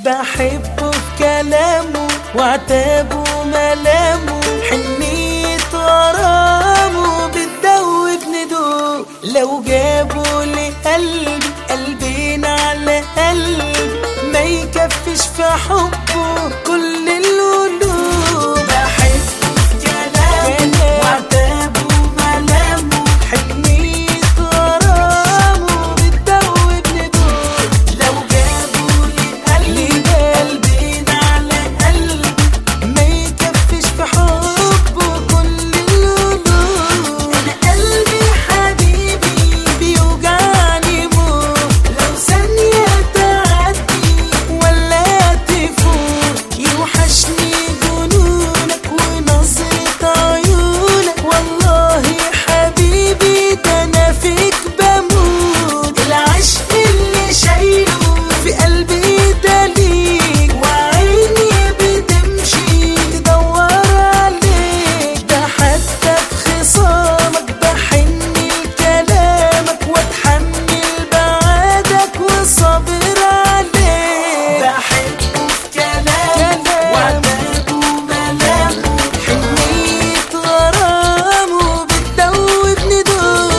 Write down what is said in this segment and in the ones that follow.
بحبه في كلامه وعتابه وملامه حنية غرامه بتدوبني دوب لو جابوا لقلبي قلبين على قلبي ما يكفيش في حبه كل القلوب بحبه في كلامه وعتابه وملامه حنية غرامه بتدوبني دوب لو جابوا لقلبي قلبين على قلبي ما يكفيش في حبه كل القلوب انا قلبي حبيبي بيوجعني موت لو ثانية تعدي ولا تفوت يوحشني جنونك ونظرة عيونك والله حبيبي ده انا فيك بموت العشق اللي شايله في قلبي ده ليك وعيني بتمشي تدور عليك ده حتى في خصامك بحن لكلامك واتحمل بعادك وصابر عليك بحبه في كلامه وعتابه وملامه حنية غرامه بتدوبني دوب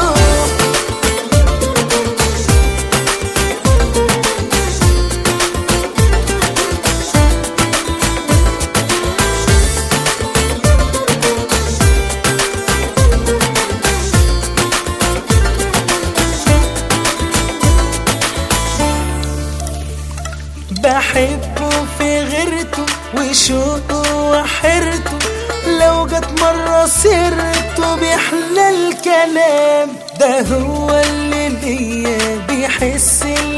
بحبه في غيرته وشوقه وحيرته لو جت مرة سيرته بيحلى الكلام ده هو اللي ليا بيحس